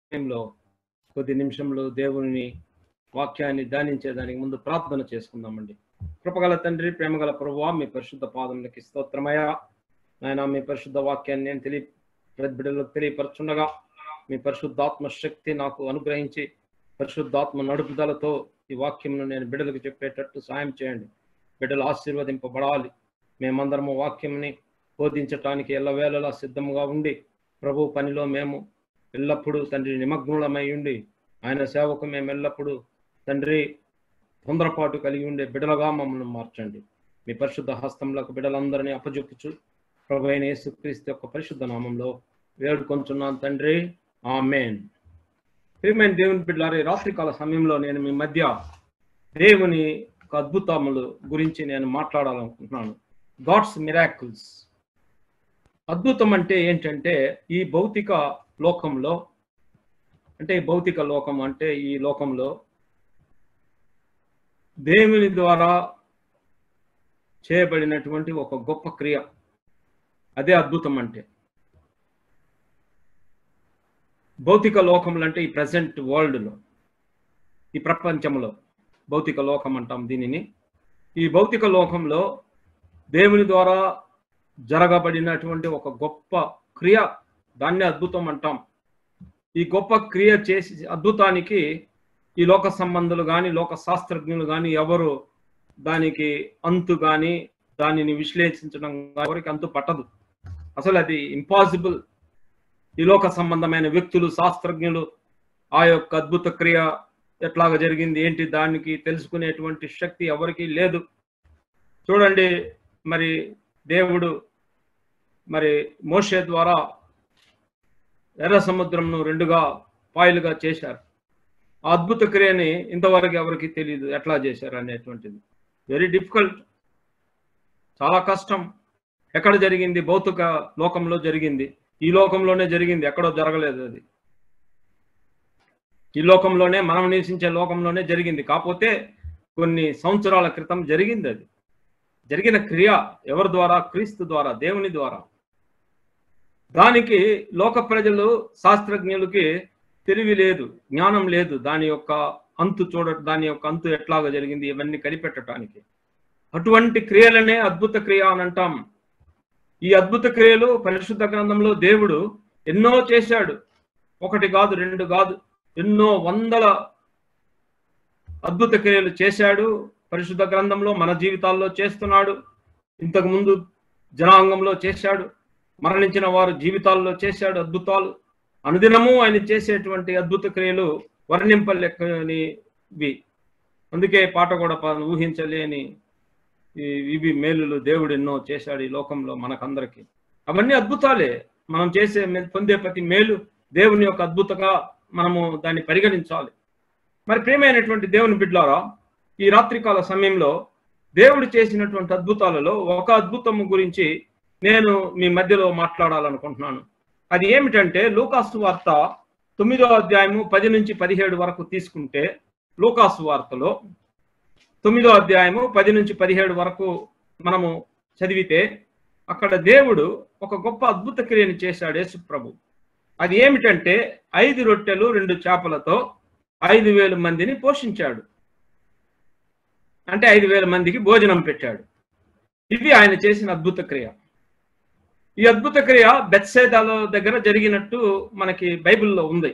సమయంలో కొద్ది నిమిషంలో దేవుని వాక్యాన్ని ధ్యానించేదానికి ముందు ప్రార్థన చేసుకుందామండి కృపగల తండ్రి ప్రేమగల ప్రభువా మీ పరిశుద్ధ పాదములకి స్తోత్రమయ్యా నాయన మీ పరిశుద్ధ వాక్యాన్ని నేను తెలియ బిడ్డలకు తెలియపరచుండగా మీ పరిశుద్ధాత్మ శక్తి నాకు అనుగ్రహించి పరిశుద్ధాత్మ నడుపుదలతో ఈ వాక్యంను నేను బిడ్డలకు చెప్పేటట్టు సాయం చేయండి బిడ్డలు ఆశీర్వదింపబడాలి మేమందరము వాక్యంని బోధించటానికి ఎల్లవేళలా సిద్ధంగా ఉండి ప్రభు పనిలో మేము ఎల్లప్పుడూ తండ్రి నిమగ్నులమై ఉండి ఆయన సేవకు మేము ఎల్లప్పుడూ తండ్రి తొందరపాటు కలిగి ఉండే బిడలుగా మమ్మల్ని మార్చండి మీ పరిశుద్ధ హస్తంలకు బిడలందరినీ అప్పజొప్పుచు ప్రభు అయిన యేసుక్రీస్తు యొక్క పరిశుద్ధ నామంలో వేడుకొంచున్నాను తండ్రి ఆమెన్ ప్రియమైన దేవుని బిడ్డలారి రాత్రికాల సమయంలో నేను మీ మధ్య దేవుని యొక్క అద్భుతములు గురించి నేను మాట్లాడాలనుకుంటున్నాను గాడ్స్ మిరాకిల్స్ అద్భుతం అంటే ఏంటంటే ఈ భౌతిక లోకంలో అంటే ఈ భౌతిక లోకం అంటే ఈ లోకంలో దేవుని ద్వారా చేయబడినటువంటి ఒక గొప్ప క్రియ అదే అద్భుతం అంటే భౌతిక లోకములు అంటే ఈ ప్రజెంట్ వరల్డ్లో ఈ ప్రపంచంలో భౌతిక లోకం అంటాం దీనిని ఈ భౌతిక లోకంలో దేవుని ద్వారా జరగబడినటువంటి ఒక గొప్ప క్రియ దాన్ని అద్భుతం అంటాం ఈ గొప్ప క్రియ చేసి అద్భుతానికి ఈ లోక సంబంధులు కానీ లోక శాస్త్రజ్ఞులు కానీ ఎవరు దానికి అంతు కానీ దానిని విశ్లేషించడం ఎవరికి అంతు పట్టదు అసలు అది ఇంపాసిబుల్ ఈ లోక సంబంధమైన వ్యక్తులు శాస్త్రజ్ఞులు ఆ యొక్క అద్భుత క్రియ ఎట్లాగ జరిగింది ఏంటి దానికి తెలుసుకునేటువంటి శక్తి ఎవరికి లేదు చూడండి మరి దేవుడు మరి మోషే ద్వారా ఎర్ర సముద్రంను రెండుగా పాయలుగా చేశారు ఆ అద్భుత క్రియని ఇంతవరకు ఎవరికి తెలియదు ఎట్లా చేశారు అనేటువంటిది వెరీ డిఫికల్ట్ చాలా కష్టం ఎక్కడ జరిగింది భౌతిక లోకంలో జరిగింది ఈ లోకంలోనే జరిగింది ఎక్కడో జరగలేదు అది ఈ లోకంలోనే మనం నివసించే లోకంలోనే జరిగింది కాకపోతే కొన్ని సంవత్సరాల క్రితం జరిగింది అది జరిగిన క్రియ ఎవరి ద్వారా క్రీస్తు ద్వారా దేవుని ద్వారా దానికి లోక ప్రజలు శాస్త్రజ్ఞులకి తెలివి లేదు జ్ఞానం లేదు దాని యొక్క అంతు చూడ దాని యొక్క అంతు ఎట్లాగా జరిగింది ఇవన్నీ కనిపెట్టడానికి అటువంటి క్రియలనే అద్భుత క్రియ అని అంటాం ఈ అద్భుత క్రియలు పరిశుద్ధ గ్రంథంలో దేవుడు ఎన్నో చేశాడు ఒకటి కాదు రెండు కాదు ఎన్నో వందల అద్భుత క్రియలు చేశాడు పరిశుద్ధ గ్రంథంలో మన జీవితాల్లో చేస్తున్నాడు ఇంతకు ముందు జనాంగంలో చేశాడు మరణించిన వారు జీవితాల్లో చేశాడు అద్భుతాలు అనుదినము ఆయన చేసేటువంటి అద్భుత క్రియలు వర్ణింపలేనివి అందుకే పాట కూడా ఊహించలేని ఇవి మేలులు దేవుడు ఎన్నో చేశాడు ఈ లోకంలో మనకందరికి అవన్నీ అద్భుతాలే మనం చేసే పొందే ప్రతి మేలు దేవుని యొక్క అద్భుతంగా మనము దాన్ని పరిగణించాలి మరి ప్రేమైనటువంటి దేవుని బిడ్లారా ఈ రాత్రికాల సమయంలో దేవుడు చేసినటువంటి అద్భుతాలలో ఒక అద్భుతం గురించి నేను మీ మధ్యలో మాట్లాడాలనుకుంటున్నాను అది ఏమిటంటే లూకాసు వార్త తొమ్మిదో అధ్యాయము పది నుంచి పదిహేడు వరకు తీసుకుంటే లూకాసు వార్తలో తొమ్మిదో అధ్యాయము పది నుంచి పదిహేడు వరకు మనము చదివితే అక్కడ దేవుడు ఒక గొప్ప అద్భుత క్రియని చేశాడు యేసు ప్రభు అది ఏమిటంటే ఐదు రొట్టెలు రెండు చేపలతో ఐదు వేల మందిని పోషించాడు అంటే ఐదు వేల మందికి భోజనం పెట్టాడు ఇది ఆయన చేసిన అద్భుత క్రియ ఈ అద్భుత క్రియ బెత్సేదాల దగ్గర జరిగినట్టు మనకి బైబిల్లో ఉంది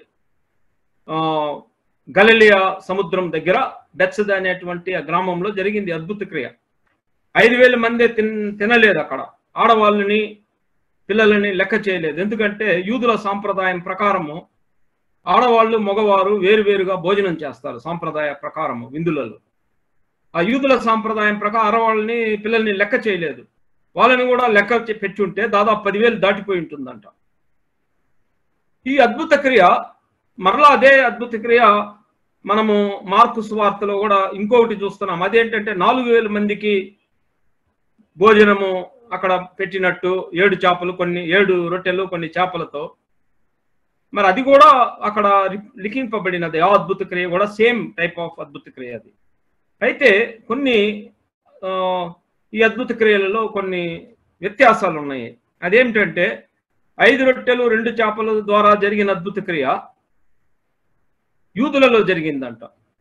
గలలియా సముద్రం దగ్గర బెత్సద అనేటువంటి ఆ గ్రామంలో జరిగింది అద్భుత క్రియ ఐదు వేల మందే తిన్ తినలేదు అక్కడ ఆడవాళ్ళని పిల్లలని లెక్క చేయలేదు ఎందుకంటే యూదుల సాంప్రదాయం ప్రకారము ఆడవాళ్ళు మగవారు వేరువేరుగా భోజనం చేస్తారు సాంప్రదాయ ప్రకారము విందులలో ఆ యూదుల సాంప్రదాయం ప్రకారం ఆడవాళ్ళని పిల్లల్ని లెక్క చేయలేదు వాళ్ళని కూడా లెక్క పెట్టి ఉంటే దాదాపు పదివేలు దాటిపోయి ఉంటుందంట ఈ అద్భుత క్రియ మరలా అదే అద్భుత క్రియ మనము మార్కు సువార్తలో కూడా ఇంకొకటి చూస్తున్నాం అదేంటంటే నాలుగు వేల మందికి భోజనము అక్కడ పెట్టినట్టు ఏడు చేపలు కొన్ని ఏడు రొట్టెలు కొన్ని చేపలతో మరి అది కూడా అక్కడ లిఖింపబడినది ఆ అద్భుత క్రియ కూడా సేమ్ టైప్ ఆఫ్ అద్భుత క్రియ అది అయితే కొన్ని ఈ అద్భుత క్రియలలో కొన్ని వ్యత్యాసాలు ఉన్నాయి అదేమిటంటే ఐదు రొట్టెలు రెండు చేపల ద్వారా జరిగిన అద్భుత క్రియ యూదులలో జరిగిందంట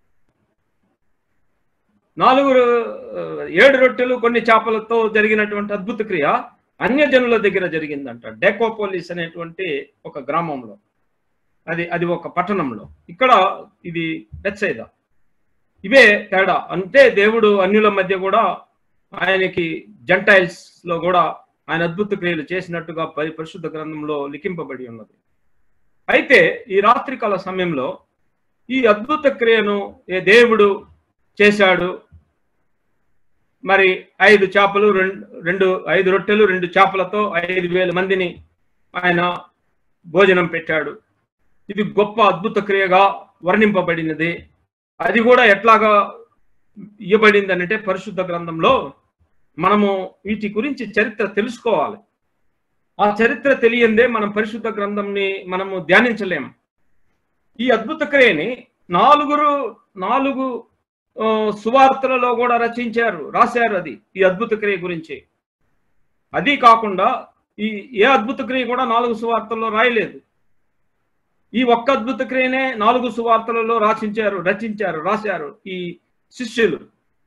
నాలుగు ఆ, ఏడు రొట్టెలు కొన్ని చేపలతో జరిగినటువంటి అద్భుత క్రియ అన్యజనుల దగ్గర జరిగిందంట డెకోపోలిస్ అనేటువంటి ఒక గ్రామంలో అది అది ఒక పట్టణంలో ఇక్కడ ఇది బెత్సైదా ఇవే తేడా అంటే దేవుడు అన్యుల మధ్య కూడా ఆయనకి జంటైల్స్ లో కూడా ఆయన అద్భుత క్రియలు చేసినట్టుగా పరి పరిశుద్ధ గ్రంథంలో లిఖింపబడి ఉన్నది అయితే ఈ రాత్రికాల సమయంలో ఈ అద్భుత క్రియను ఏ దేవుడు చేశాడు మరి ఐదు చేపలు రెండు రెండు ఐదు రొట్టెలు రెండు చేపలతో ఐదు వేల మందిని ఆయన భోజనం పెట్టాడు ఇది గొప్ప అద్భుత క్రియగా వర్ణింపబడినది అది కూడా ఎట్లాగా ఇవ్వబడింది అంటే పరిశుద్ధ గ్రంథంలో మనము వీటి గురించి చరిత్ర తెలుసుకోవాలి ఆ చరిత్ర తెలియందే మనం పరిశుద్ధ గ్రంథంని మనము ధ్యానించలేము ఈ అద్భుత క్రియని నాలుగురు నాలుగు ఆ, సువార్తలలో కూడా రచించారు రాశారు అది ఈ అద్భుత క్రియ గురించి అది కాకుండా ఈ ఏ అద్భుత క్రియ కూడా నాలుగు సువార్తల్లో రాయలేదు ఈ ఒక్క అద్భుత క్రియనే నాలుగు సువార్తలలో రాసించారు రచించారు రాశారు ఈ శిష్యులు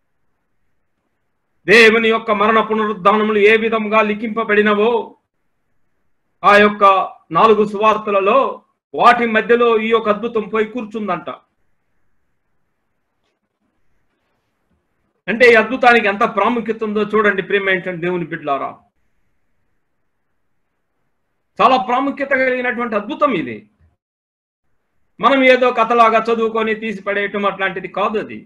దేవుని యొక్క మరణ పునరుద్ధానములు ఏ విధంగా లిఖింపబడినవో ఆ యొక్క నాలుగు సువార్తలలో వాటి మధ్యలో ఈ యొక్క అద్భుతం పోయి కూర్చుందంట అంటే ఈ అద్భుతానికి ఎంత ప్రాముఖ్యత ఉందో చూడండి ప్రేమేంటంటే దేవుని బిడ్లారా చాలా ప్రాముఖ్యత కలిగినటువంటి అద్భుతం ఇది మనం ఏదో కథలాగా చదువుకొని తీసి పడేయటం అట్లాంటిది కాదు అది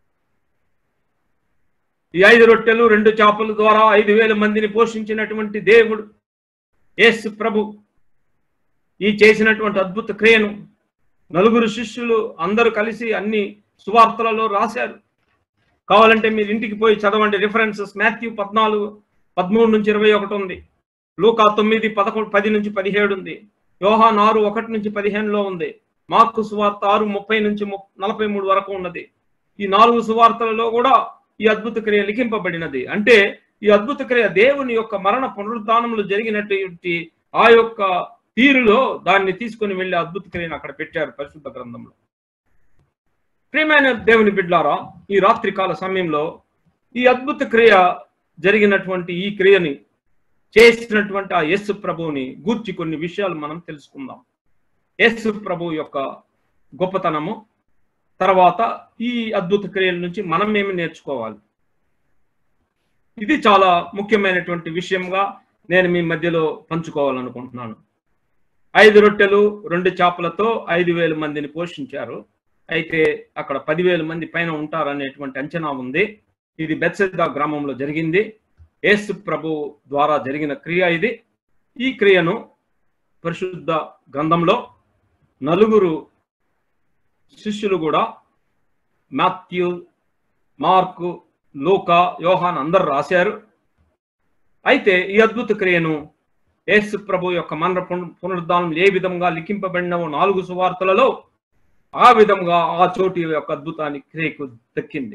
ఈ ఐదు రొట్టెలు రెండు చేపల ద్వారా ఐదు వేల మందిని పోషించినటువంటి దేవుడు యేసు ప్రభు ఈ చేసినటువంటి అద్భుత క్రియను నలుగురు శిష్యులు అందరూ కలిసి అన్ని సువార్తలలో రాశారు కావాలంటే మీరు ఇంటికి పోయి చదవండి రిఫరెన్సెస్ మాథ్యూ పద్నాలుగు పదమూడు నుంచి ఇరవై ఒకటి ఉంది లూకా తొమ్మిది పదకొండు పది నుంచి పదిహేడు ఉంది యోహాన్ ఆరు ఒకటి నుంచి పదిహేనులో ఉంది మార్కు సువార్త ఆరు ముప్పై నుంచి ము- నలభై మూడు వరకు ఉన్నది ఈ నాలుగు సువార్తలలో కూడా ఈ అద్భుత క్రియ లిఖింపబడినది అంటే ఈ అద్భుత క్రియ దేవుని యొక్క మరణ పునరుద్ధానములు జరిగినటువంటి ఆ యొక్క తీరులో దాన్ని తీసుకొని వెళ్ళి అద్భుత క్రియను అక్కడ పెట్టారు పరిశుద్ధ గ్రంథంలో ప్రియమైన దేవుని బిడ్లారా ఈ రాత్రికాల సమయంలో ఈ అద్భుత క్రియ జరిగినటువంటి ఈ క్రియని చేసినటువంటి ఆ యేసు ప్రభువుని గూర్చి కొన్ని విషయాలు మనం తెలుసుకుందాం యేసు ప్రభు యొక్క గొప్పతనము తర్వాత ఈ అద్భుత క్రియల నుంచి మనం ఏమి నేర్చుకోవాలి ఇది చాలా ముఖ్యమైనటువంటి విషయంగా నేను మీ మధ్యలో పంచుకోవాలనుకుంటున్నాను ఐదు రొట్టెలు రెండు చేపలతో ఐదు వేల మందిని పోషించారు అయితే అక్కడ పదివేల మంది పైన ఉంటారనేటువంటి అంచనా ఉంది ఇది బెత్సెదా గ్రామంలో జరిగింది యేసు ప్రభు ద్వారా జరిగిన క్రియ ఇది ఈ క్రియను పరిశుద్ధ గ్రంథంలో నలుగురు శిష్యులు కూడా మాథ్యూ మార్కు లూకా యోహాన్ అందరు రాశారు అయితే ఈ అద్భుత క్రియను యేసు ప్రభు యొక్క మరణ పున- పునరుద్ధానం ఏ విధంగా లిఖింపబడినవో నాలుగు సువార్తలలో ఆ విధంగా ఆ చోటి యొక్క అద్భుతాన్ని క్రియకు దక్కింది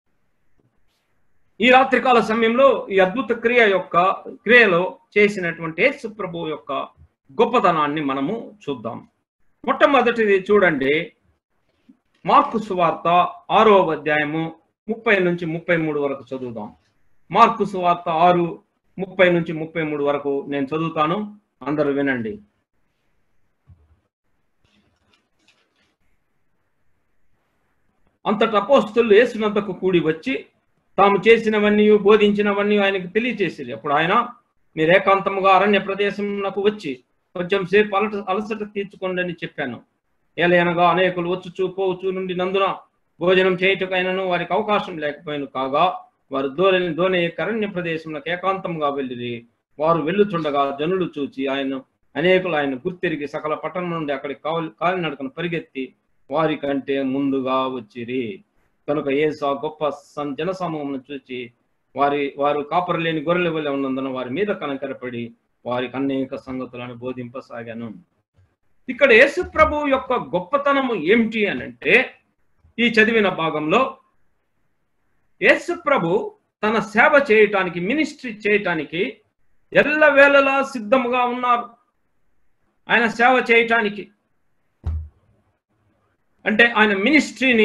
ఈ రాత్రికాల సమయంలో ఈ అద్భుత క్రియ యొక్క క్రియలో చేసినటువంటి యేసు ప్రభు యొక్క గొప్పతనాన్ని మనము చూద్దాం మొట్టమొదటిది చూడండి మార్కు సువార్త ఆరో అధ్యాయము ముప్పై నుంచి ముప్పై మూడు వరకు చదువుదాం మార్కు సువార్త ఆరు ముప్పై నుంచి ముప్పై మూడు వరకు నేను చదువుతాను అందరూ వినండి అంతట అపోస్తులు యేసునంతకు కూడి వచ్చి తాము చేసినవన్నీ బోధించినవన్నీ ఆయనకు తెలియచేసేది అప్పుడు ఆయన మీరు ఏకాంతముగా అరణ్య ప్రదేశంకు వచ్చి కొంచెం సేపు అలట అలసట తీర్చుకోండి అని చెప్పాను ఏలయనగా అనేకులు వచ్చుచూ పోవచ్చు నుండి నందున భోజనం చేయుటకైనను వారికి అవకాశం లేకపోయిన కాగా వారు దోలని దోనే కరణ్య ప్రదేశంలో ఏకాంతంగా వెళ్ళిరి వారు వెళ్ళుచుండగా జనులు చూచి ఆయన అనేకులు ఆయన గుర్తిరిగి సకల పట్టణం నుండి అక్కడికి కావలి కాలినడకను పరిగెత్తి వారి కంటే ముందుగా వచ్చిరి కనుక ఏసా గొప్ప సం- జనసమూహం చూచి వారి వారు కాపరు లేని గొర్రెల వల్ల ఉన్నందున వారి మీద కనకరపడి వారికి అనేక సంగతులను బోధింపసాగాను ఇక్కడ యేసు ప్రభు యొక్క గొప్పతనము ఏమిటి అని అంటే ఈ చదివిన భాగంలో యేసు ప్రభు తన సేవ చేయటానికి మినిస్ట్రీ చేయటానికి ఎల్లవేళలా సిద్ధముగా ఉన్నారు ఆయన సేవ చేయటానికి అంటే ఆయన మినిస్ట్రీని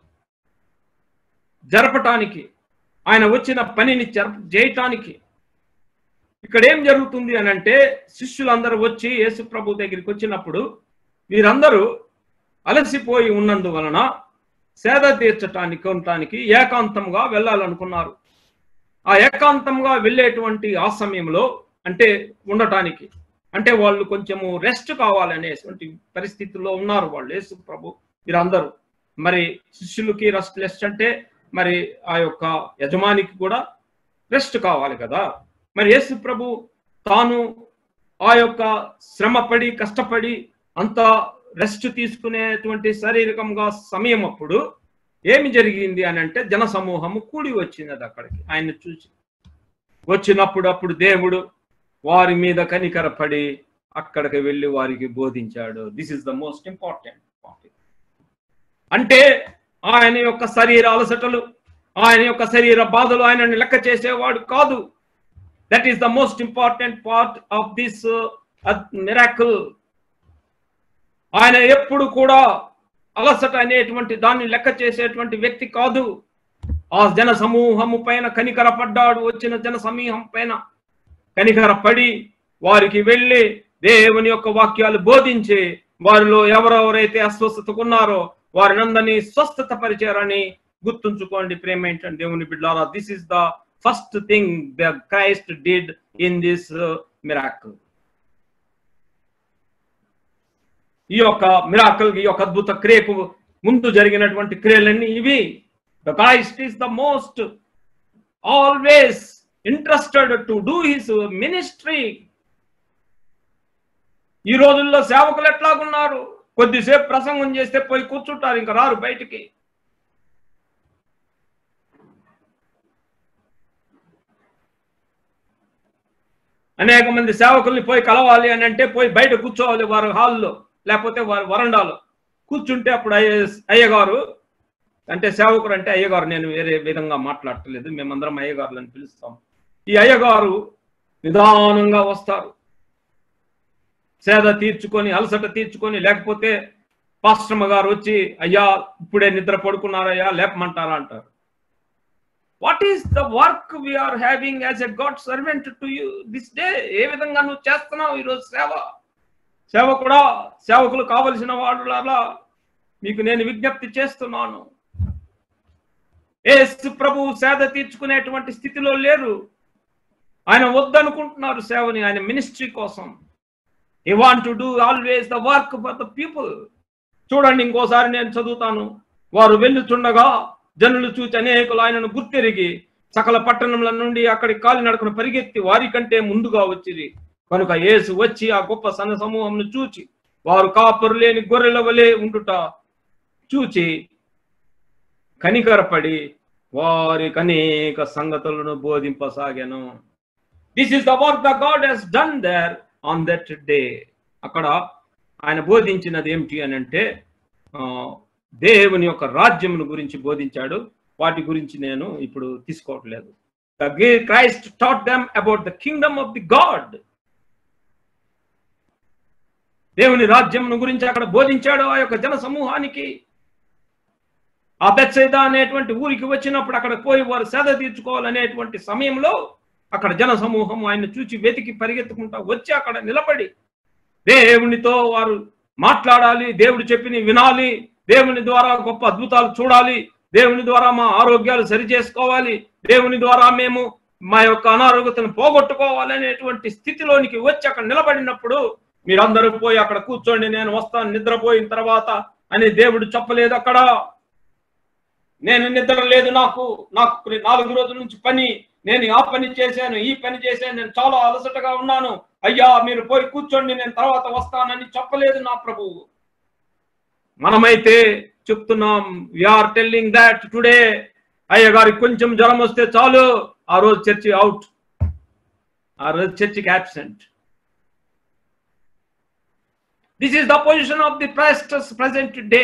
జరపటానికి ఆయన వచ్చిన పనిని జరప చేయటానికి ఇక్కడ ఏం జరుగుతుంది అని అంటే శిష్యులందరూ వచ్చి యేసు ప్రభు దగ్గరికి వచ్చినప్పుడు వీరందరూ అలసిపోయి ఉన్నందువలన సేద తీర్చటానికి ఉండటానికి ఏకాంతంగా వెళ్ళాలనుకున్నారు ఆ ఏకాంతంగా వెళ్ళేటువంటి ఆ సమయంలో అంటే ఉండటానికి అంటే వాళ్ళు కొంచెము రెస్ట్ కావాలనేటువంటి పరిస్థితుల్లో ఉన్నారు వాళ్ళు యేసు ప్రభు వీరందరూ మరి శిష్యులకి రెస్ట్ రెస్ట్ అంటే మరి ఆ యొక్క యజమానికి కూడా రెస్ట్ కావాలి కదా మరి యేసు ప్రభు తాను ఆ యొక్క శ్రమపడి కష్టపడి అంత రెస్ట్ తీసుకునేటువంటి శారీరకంగా సమయం అప్పుడు ఏమి జరిగింది అని అంటే జన సమూహము కూడి వచ్చింది అది అక్కడికి ఆయన చూసి వచ్చినప్పుడు అప్పుడు దేవుడు వారి మీద కనికరపడి అక్కడికి వెళ్ళి వారికి బోధించాడు this is the most important topic అంటే ఆయన యొక్క శరీర అలసటలు ఆయన యొక్క శరీర బాధలు ఆయనని లెక్క చేసేవాడు కాదు that is the most important part of this miracle ఆయన ఎప్పుడు కూడా అలసట అనేటువంటి దాన్ని లెక్క చేసేటువంటి వ్యక్తి కాదు ఆ జన సమూహము పైన కనికరపడ్డాడు వచ్చిన జన సమూహం పైన కనికరపడి వారికి వెళ్ళి దేవుని యొక్క వాక్యాలు బోధించి వారిలో ఎవరెవరైతే అస్వస్థతకున్నారో వారినందరినీ స్వస్థత పరిచారని గుర్తుంచుకోండి ప్రేమ ఏంటంటే దేవుని బిడ్డారా this is the first thing the Christ did in this miracle ఈ యొక్క మిరాకల్ ఈ యొక్క అద్భుత క్రియకు ముందు జరిగినటువంటి క్రియలన్నీ ఇవి the Christ is the most always interested to do his ministry ఈ రోజుల్లో సేవకులు ఎట్లాగున్నారు కొద్దిసేపు ప్రసంగం చేస్తే పోయి కూర్చుంటారు ఇంకా రారు బయటికి అనేక మంది సేవకుల్ని పోయి కలవాలి అని అంటే పోయి బయట కూర్చోవాలి వారి హాల్లో లేకపోతే వారి వరండాలో కూర్చుంటే అప్పుడు అయ్య అయ్యగారు అంటే సేవకుడు అంటే అయ్యగారు నేను వేరే విధంగా మాట్లాడట్లేదు మేమందరం అయ్యగారులు అని పిలుస్తాం ఈ అయ్యగారు నిదానంగా వస్తారు సేద తీర్చుకొని అలసట తీర్చుకొని లేకపోతే పాస్టమ్మ గారు వచ్చి అయ్యా ఇప్పుడే నిద్ర పడుకున్నారయ్యా లేపమంటారా అంటారు what is the work we are having as a God servant to you this day ఏ విధంగా నువ్వు చేస్తున్నావు ఈరోజు సేవ సేవ కూడా సేవకులు కావలసిన వాళ్ళ మీకు నేను విజ్ఞప్తి చేస్తున్నాను ఏసు ప్రభు సేద తీర్చుకునేటువంటి స్థితిలో లేరు ఆయన వద్దనుకుంటున్నారు సేవని ఆయన మినిస్ట్రీ కోసం he want to do always the work for the people చూడండి ఇంకోసారి నేను చదువుతాను వారు వెళ్ళుచుండగా జనులు చూచి అనేకులు ఆయనను గుర్తెరిగి సకల పట్టణముల నుండి అక్కడి కాలినడకను పరిగెత్తి వారి కంటే ముందుగా వచ్చిరి కనుక యేసు వచ్చి ఆ గొప్ప సన సమూహంను చూచి వారు కాపరు లేని గొర్రెల వలె ఉండుట చూచి కనికరపడి వారికి అనేక సంగతులను బోధింపసాగాను this is the work the God he's done there on that day అక్కడ ఆయన బోధించినది ఏమిటి అని అంటే ఆ, దేవుని యొక్క రాజ్యమును గురించి బోధించాడు వాటి గురించి నేను ఇప్పుడు తీసుకోవట్లేదు the Christ taught them about the kingdom of the God దేవుని రాజ్యమును గురించి అక్కడ బోధించాడు ఆ యొక్క జన సమూహానికి ఆ బెత్సైదా అనేటువంటి ఊరికి వచ్చినప్పుడు అక్కడ పోయి వారు సేద తీర్చుకోవాలనేటువంటి సమయంలో అక్కడ జన సమూహం ఆయన చూచి వెతికి పరిగెత్తుకుంటా వచ్చి అక్కడ నిలబడి దేవునితో వారు మాట్లాడాలి దేవుడు చెప్పిన వినాలి దేవుని ద్వారా గొప్ప అద్భుతాలు చూడాలి దేవుని ద్వారా మా ఆరోగ్యాలు సరి చేసుకోవాలి దేవుని ద్వారా మేము మా యొక్క అనారోగ్యతను పోగొట్టుకోవాలి అనేటువంటి స్థితిలోనికి వచ్చి అక్కడ నిలబడినప్పుడు మీరందరూ పోయి అక్కడ కూర్చోండి నేను వస్తాను నిద్రపోయిన తర్వాత అని దేవుడు చెప్పలేదు అక్కడ నేను నిద్ర లేదు నాకు నాకు నాలుగు రోజుల నుంచి పని నేను ఆ పని చేశాను ఈ పని చేశాను నేను చాలా అలసటగా ఉన్నాను అయ్యా మీరు పోయి కూర్చోండి నేను తర్వాత వస్తానని చెప్పలేదు నా ప్రభువు మనమైతే చెప్తున్నాం ఆర్ టెల్లింగ్ దాట్ టుడే అయ్య గారికి కొంచెం జ్వరం వస్తే చాలు ఆ రోజు చర్చి అవుట్ ఆ రోజు చర్చికి absent this is the position of the pastors present day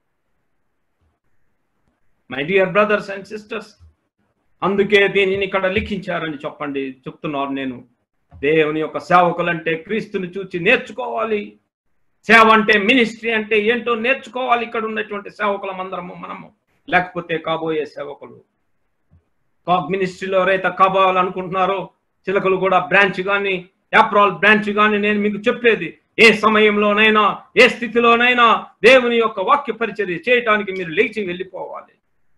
my dear brothers and sisters అందుకే దీనిని ఇక్కడ లిఖించారని చెప్పండి చెప్తున్నారు నేను దేవుని యొక్క సేవకులంటే క్రీస్తుని చూచి నేర్చుకోవాలి సేవ అంటే మినిస్ట్రీ అంటే ఏంటో నేర్చుకోవాలి ఇక్కడ ఉన్నటువంటి సేవకులం అందరము మనము లేకపోతే కాబోయే సేవకులు కాగ్ మినిస్ట్రీలో ఎవరైతే కావాలనుకుంటున్నారో చిలకలు కూడా బ్రాంచ్ కానీ యాప్రాల్ బ్రాంచ్ కానీ నేను మీకు చెప్పేది ఏ సమయంలోనైనా ఏ స్థితిలోనైనా దేవుని యొక్క వాక్య పరిచర్య చేయటానికి మీరు లేచి వెళ్ళిపోవాలి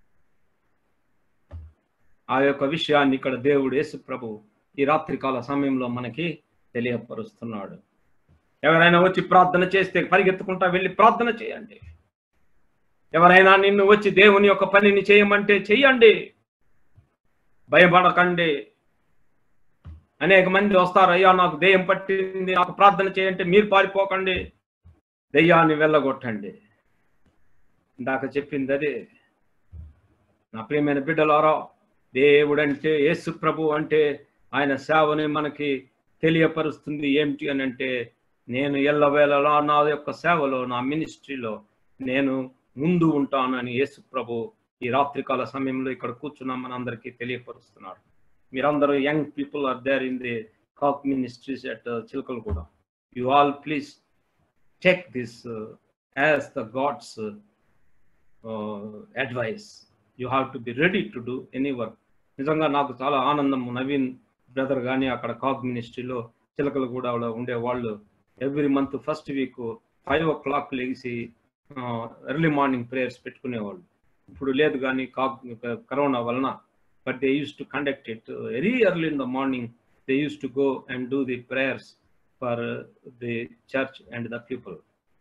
ఆ యొక్క విషయాన్ని ఇక్కడ దేవుడు యేసు ప్రభు ఈ రాత్రికాల సమయంలో మనకి తెలియపరుస్తున్నాడు ఎవరైనా వచ్చి ప్రార్థన చేస్తే పరిగెత్తుకుంటా వెళ్ళి ప్రార్థన చేయండి ఎవరైనా నిన్ను వచ్చి దేవుని యొక్క పనిని చేయమంటే చెయ్యండి భయపడకండి అనేక మంది వస్తారు అయ్యా నాకు దెయ్యం పట్టింది నాకు ప్రార్థన చేయంటే మీరు పారిపోకండి దెయ్యాన్ని వెళ్ళగొట్టండి ఇందాక చెప్పింది అదే నా ప్రియమైన బిడ్డలారా దేవుడంటే యేసు ప్రభు అంటే ఆయన సేవని మనకి తెలియపరుస్తుంది ఏమిటి అని అంటే నేను ఎల్లవేళలా నా యొక్క సేవలో నా మినిస్ట్రీలో నేను ముందు ఉంటానని యేసు ప్రభు ఈ రాత్రికాల సమయంలో ఇక్కడ కూర్చున్న మనందరికీ తెలియపరుస్తున్నాడు మీరందరూ young people are there in the cock ministries at చిలకలు కూడా you all please check this as the God's advice you have to be ready to do any work నిజంగా నాకు చాలా ఆనందం నవీన్ బ్రదర్ కానీ అక్కడ కాగ్ మినిస్ట్రీలో చిలకలు కూడా ఉండేవాళ్ళు every month first week five o'clock లేచి ఎర్లీ మార్నింగ్ ప్రేయర్స్ పెట్టుకునేవాళ్ళు ఇప్పుడు లేదు కానీ కాగ్ కరోనా వలన but they used to conduct it very early in the morning they used to go and do the prayers for the church and the people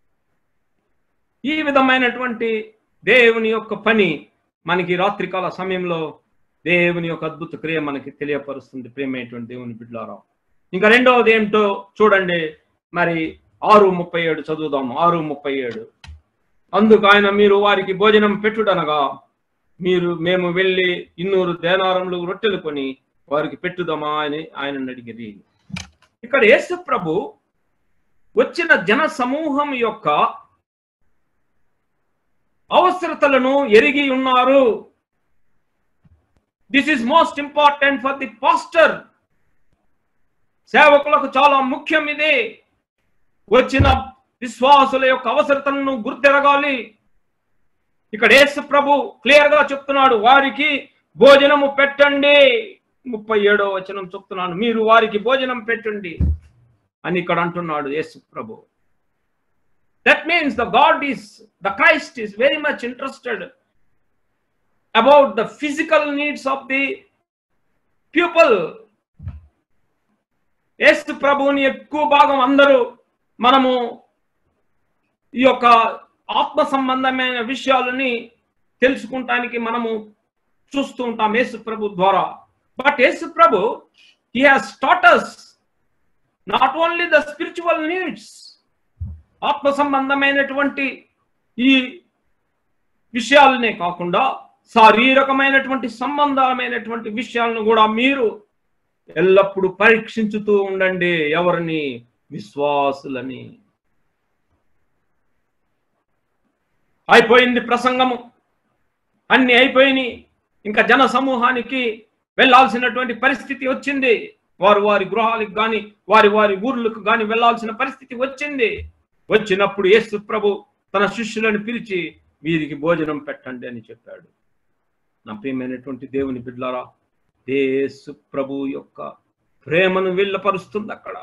ఈ విధమైనటువంటి దేవుని యొక్క పని మనకి రాత్రికాల సమయంలో దేవుని యొక్క అద్భుత క్రియ మనకి తెలియపరుస్తుంది ప్రేమైనటువంటి దేవుని బిడ్లారా ఇంకా రెండవది ఏమిటో చూడండి మరి ఆరు ముప్పై ఏడు చదువుదాం ఆరు ముప్పై ఏడు అందుకు ఆయన మీరు వారికి భోజనం పెట్టుడనగా మీరు మేము వెళ్ళి ఇన్నూరు దేనారములు రొట్టెలు కొని వారికి పెట్టుదమా అని ఆయన అడిగిరి ఇక్కడ యేసు ప్రభు వచ్చిన జన సమూహం యొక్క అవసరతలను ఎరిగి ఉన్నారు this is most important for the pastor సేవకులకు చాలా ముఖ్యం ఇది వచ్చిన విశ్వాసుల యొక్క అవసరతలను గుర్తెరగాలి ఇక్కడ యేసు ప్రభు క్లియర్ గా చెప్తున్నాడు వారికి భోజనము పెట్టండి ముప్పై ఏడో వచనం చెప్తున్నాను మీరు వారికి భోజనం పెట్టండి అని ఇక్కడ అంటున్నాడు యేసు ప్రభు that means the God is the Christ is very much interested about the physical needs of the people Yesu ప్రభువుని ఎక్కువ భాగం అందరూ మనము ఈ యొక్క ఆత్మ సంబంధమైన విషయాలని తెలుసుకుంటానికి మనము చూస్తూ ఉంటాం యేసు ప్రభు ద్వారా బట్ యేసు ప్రభు he has taught us not only the spiritual needs ఆత్మ సంబంధమైనటువంటి ఈ విషయాలనే కాకుండా శారీరకమైనటువంటి సంబంధమైనటువంటి విషయాలను కూడా మీరు ఎల్లప్పుడూ పరీక్షించుతూ ఉండండి ఎవరిని విశ్వాసులని అయిపోయింది ప్రసంగము అన్ని అయిపోయినాయి ఇంకా జన సమూహానికి వెళ్ళాల్సినటువంటి పరిస్థితి వచ్చింది వారు వారి గృహాలకు కానీ వారి వారి ఊర్లకు కానీ వెళ్ళాల్సిన పరిస్థితి వచ్చింది వచ్చినప్పుడు యేసు ప్రభు తన శిష్యులను పిలిచి వీరికి భోజనం పెట్టండి అని చెప్పాడు నా ప్రియమైనటువంటి దేవుని బిడ్లారా యేసు ప్రభు యొక్క ప్రేమను వెళ్ళపరుస్తుంది అక్కడ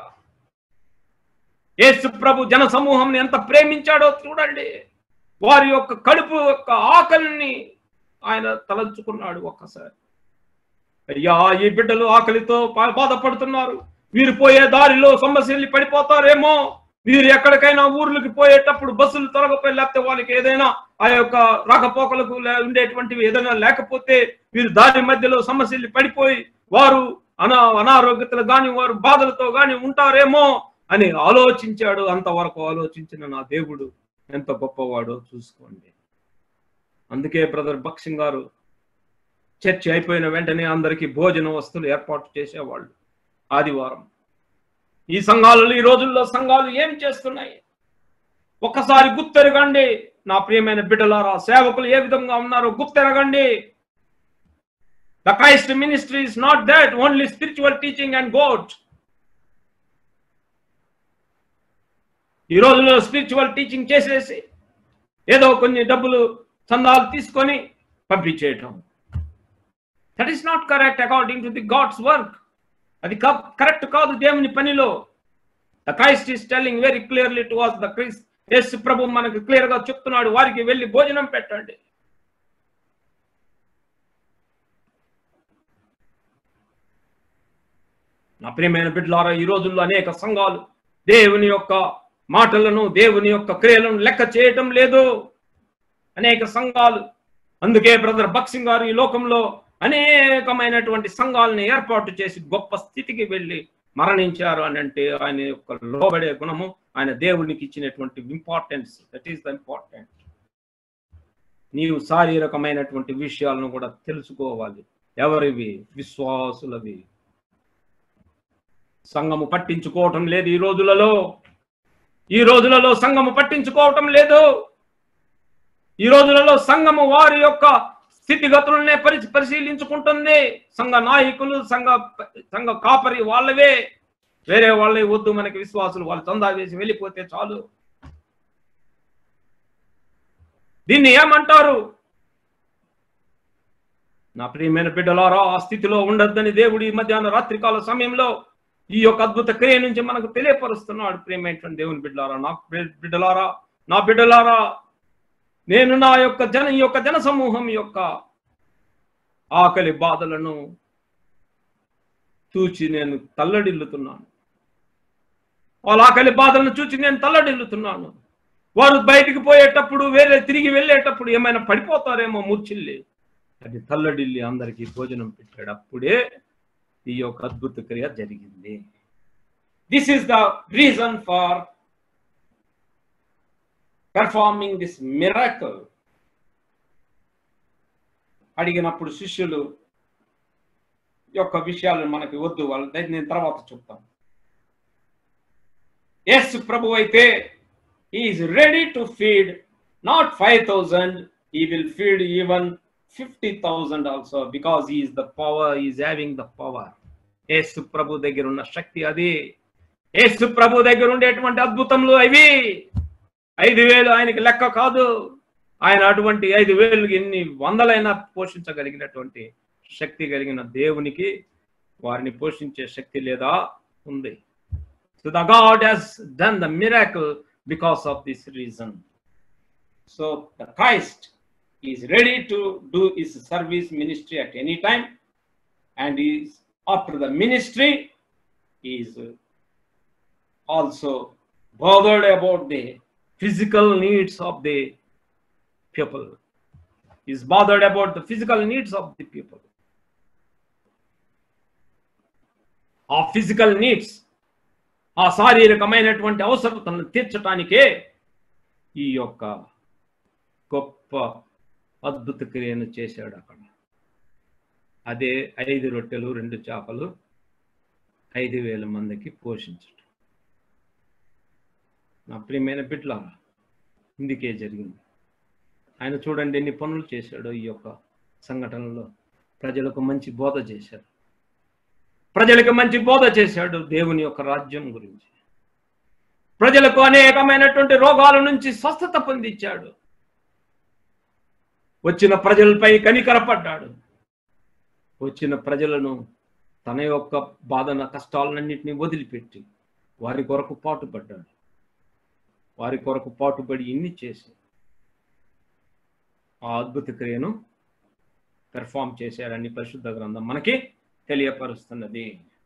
యేసు ప్రభు జన సమూహం ఎంత ప్రేమించాడో చూడండి వారి యొక్క కడుపు యొక్క ఆకలిని ఆయన తలంచుకున్నాడు ఒక్కసారి అయ్యా ఈ బిడ్డలు ఆకలితో బా- బాధపడుతున్నారు వీరు పోయే దారిలో సమస్యలు పడిపోతారేమో వీరు ఎక్కడికైనా ఊర్లకి పోయేటప్పుడు బస్సులు తొలగపోయి లేకపోతే వాళ్ళకి ఏదైనా ఆ యొక్క రాకపోకలకు లే- ఉండేటువంటివి ఏదైనా లేకపోతే వీరు దారి మధ్యలో సమస్యలు పడిపోయి వారు అనా అనారోగ్యతలు గాని వారు బాధలతో గాని ఉంటారేమో అని ఆలోచించాడు అంతవరకు ఆలోచించిన నా దేవుడు ఎంత గొప్పవాడో చూసుకోండి అందుకే బ్రదర్ బక్సింగ్ గారు చర్చ అయిపోయిన వెంటనే అందరికీ భోజన వస్తువులు ఏర్పాటు చేసేవాళ్ళు ఆదివారం ఈ సంఘాలలో ఈ రోజుల్లో సంఘాలు ఏం చేస్తున్నాయి ఒక్కసారి గుర్తెరగండి నా ప్రియమైన బిడ్డలారా సేవకులు ఏ విధంగా ఉన్నారో గుర్తెరగండి the Christ ministry is not that only spiritual teaching and God ఈ రోజుల్లో స్పిరిచువల్ టీచింగ్ చేసేసి ఏదో కొన్ని డబ్బులు చందాలు తీసుకొని పంపించేయటం that is not correct according to the God's work అది కరెక్ట్ కాదు దేవుని పనిలో the Christ is telling very clearly to was the Christ Yesu ప్రభు మనకు క్లియర్ గా చెప్తున్నాడు వారికి వెళ్ళి భోజనం పెట్టండి నా ప్రియమైన బిడ్డలారా ఈ రోజుల్లో అనేక సంఘాలు దేవుని యొక్క మాటలను దేవుని యొక్క క్రియలను లెక్క చేయటం లేదు అనేక సంఘాలు అందుకే బ్రదర్ బక్సింగ్ గారు ఈ లోకంలో అనేకమైనటువంటి సంఘాలను ఏర్పాటు చేసి గొప్ప స్థితికి వెళ్ళి మరణించారు అని అంటే ఆయన యొక్క లోబడే గుణము ఆయన దేవునికి ఇచ్చినటువంటి importance that is the important నీవు శారీరకమైనటువంటి విషయాలను కూడా తెలుసుకోవాలి ఎవరివి విశ్వాసులవి సంఘము పట్టించుకోవటం లేదు ఈ రోజులలో ఈ రోజులలో సంఘము పట్టించుకోవటం లేదు ఈ రోజులలో సంఘము వారి యొక్క స్థితిగతులనే పరి పరిశీలించుకుంటుంది సంఘ నాయకులు సంఘ సంఘ కాపరి వాళ్ళవే వేరే వాళ్ళే వద్దు మనకి విశ్వాసులు వాళ్ళు చందా వేసి వెళ్ళిపోతే చాలు దీన్ని ఏమంటారు నా ప్రియమైన బిడ్డలారా ఆ స్థితిలో ఉండొద్దని దేవుడి మధ్యాహ్న రాత్రికాల సమయంలో ఈ యొక్క అద్భుత క్రియ నుంచి మనకు తెలియపరుస్తున్నాడు ప్రియమైనటువంటి దేవుని బిడ్డలారా నా బిడ్డలారా నా బిడ్డలారా నేను నా యొక్క జన ఈ యొక్క జన సమూహం యొక్క ఆకలి బాధలను చూచి నేను తల్లడిల్లుతున్నాను వాళ్ళ ఆకలి బాధలను చూచి నేను తల్లడిల్లుతున్నాను వారు బయటికి పోయేటప్పుడు వేరే తిరిగి వెళ్ళేటప్పుడు ఏమైనా పడిపోతారేమో మూర్చిల్లి అది తల్లడిల్లి అందరికీ భోజనం పెట్టాడు అప్పుడే ఈ యొక్క అద్భుత క్రియ జరిగింది this is the reason for performing this miracle అడిగినప్పుడు శిష్యులు యొక్క విషయాలు మనకి వద్దు వాళ్ళు నేను తర్వాత చెప్తాను ఎస్ ప్రభు అయితే is ready to feed not five thousand he will feed even fifty thousand also because is the power is having the power Yesu ప్రభు దగ్గర ఉన్న శక్తి అది ఏసు ప్రభు దగ్గర ఉండేటువంటి అద్భుతములు అవి ఐదు వేలు ఆయనకి లెక్క కాదు ఆయన అటువంటి ఐదు వేలు ఎన్ని వందలైనా పోషించగలిగినటువంటి శక్తి కలిగిన దేవునికి వారిని పోషించే శక్తి లేదా ఉంది so the God he's done the miracle because of this reason so the Christ is ready to do is service ministry at any time and is after the ministry is also bothered about the physical needs of the people is bothered about the physical needs of the people ఆ physical needs ఆ శారీరకమైనటువంటి అవసరతలను తీర్చటానికే ఈ యొక్క గొప్ప అద్భుత క్రియను చేశాడు అక్కడ అదే ఐదు రొట్టెలు రెండు చేపలు ఐదు వేల మందికి పోషించటం నా ప్రియమైన బిడ్డలారా ఇందుకే జరిగింది ఆయన చూడండి ఎన్ని పనులు చేశాడో ఈ యొక్క సంఘటనలో ప్రజలకు మంచి బోధ చేశాడు ప్రజలకు మంచి బోధ చేశాడు దేవుని యొక్క రాజ్యం గురించి ప్రజలకు అనేకమైనటువంటి రోగాల నుంచి స్వస్థత పొందించాడు వచ్చిన ప్రజలపై కనికరపడ్డాడు వచ్చిన ప్రజలను తన యొక్క బాధన కష్టాలన్నింటినీ వదిలిపెట్టి వారి కొరకు పాటుపడ్డాడు వారి కొరకు పాటుపడి ఇన్ని చేసి ఆ అద్భుత క్రియను పెర్ఫామ్ చేశారని పరిశుద్ధ గ్రంథం మనకి తెలియపరుస్తున్నది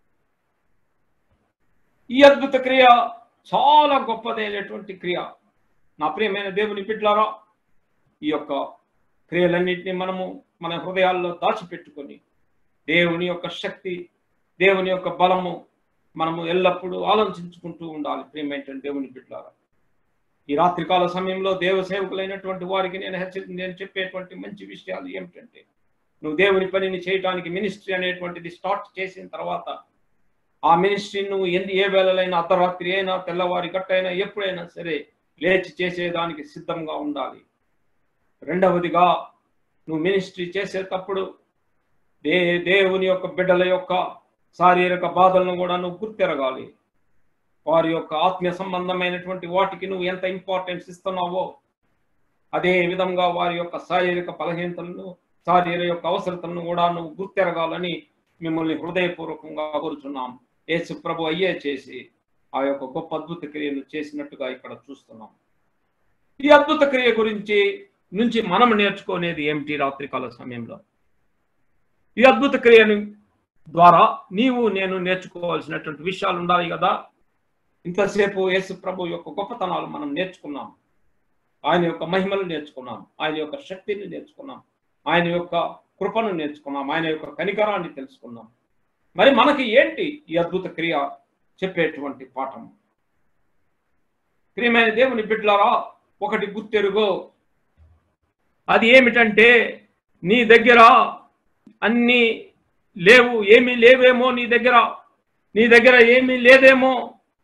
ఈ అద్భుత క్రియ చాలా గొప్పదైనటువంటి క్రియ నా ప్రియమైన దేవుని బిడ్డలారా ఈ యొక్క క్రియలన్నింటినీ మనము మన హృదయాల్లో దాచిపెట్టుకొని దేవుని యొక్క శక్తి దేవుని యొక్క బలము మనము ఎల్లప్పుడూ ఆలోచించుకుంటూ ఉండాలి ప్రియమైన దేవుని బిడ్డలారా ఈ రాత్రికాల సమయంలో దేవ సేవకులైనటువంటి వారికి నేను హెచ్చరి నేను చెప్పేటువంటి మంచి విషయాలు ఏమిటంటే నువ్వు దేవుని పనిని చేయడానికి మినిస్ట్రీ అనేటువంటిది స్టార్ట్ చేసిన తర్వాత ఆ మినిస్ట్రీ నువ్వు ఎన్ని ఏ వేళలైనా అర్ధరాత్రి అయినా తెల్లవారి గట్టైనా ఎప్పుడైనా సరే లేచి చేసేదానికి సిద్ధంగా ఉండాలి రెండవదిగా నువ్వు మినిస్ట్రీ చేసేటప్పుడు దే దేవుని యొక్క బిడ్డల యొక్క శారీరక బాధలను కూడా నువ్వు గుర్తెరగాలి వారి యొక్క ఆత్మీయ సంబంధమైనటువంటి వాటికి నువ్వు ఎంత ఇంపార్టెన్స్ ఇస్తున్నావో అదే విధంగా వారి యొక్క శారీరక బలహీనతలను శారీర యొక్క అవసరతలను కూడా నువ్వు గుర్తెరగాలని మిమ్మల్ని హృదయపూర్వకంగా కోరుచున్నాం యేసు ప్రభు అయ్యే చేసి ఆ యొక్క గొప్ప అద్భుత క్రియను చేసినట్టుగా ఇక్కడ చూస్తున్నాం ఈ అద్భుత క్రియ గురించి నుంచి మనం నేర్చుకునేది ఏమిటి రాత్రికాల సమయంలో ఈ అద్భుత క్రియని ద్వారా నీవు నేను నేర్చుకోవాల్సినటువంటి విషయాలు ఉండాలి కదా ఇంతసేపు యేసు ప్రభు యొక్క గొప్పతనాలు మనం నేర్చుకున్నాం ఆయన యొక్క మహిమలు నేర్చుకున్నాం ఆయన యొక్క శక్తిని నేర్చుకున్నాం ఆయన యొక్క కృపను నేర్చుకున్నాం ఆయన యొక్క కనికరాన్ని తెలుసుకున్నాం మరి మనకి ఏంటి ఈ అద్భుత క్రియ చెప్పేటువంటి పాఠం ప్రియమైన దేవుని బిడ్డలారా ఒకటి గుర్తెరుగో అది ఏమిటంటే నీ దగ్గర అన్ని లేవు ఏమీ లేవేమో నీ దగ్గర నీ దగ్గర ఏమీ లేదేమో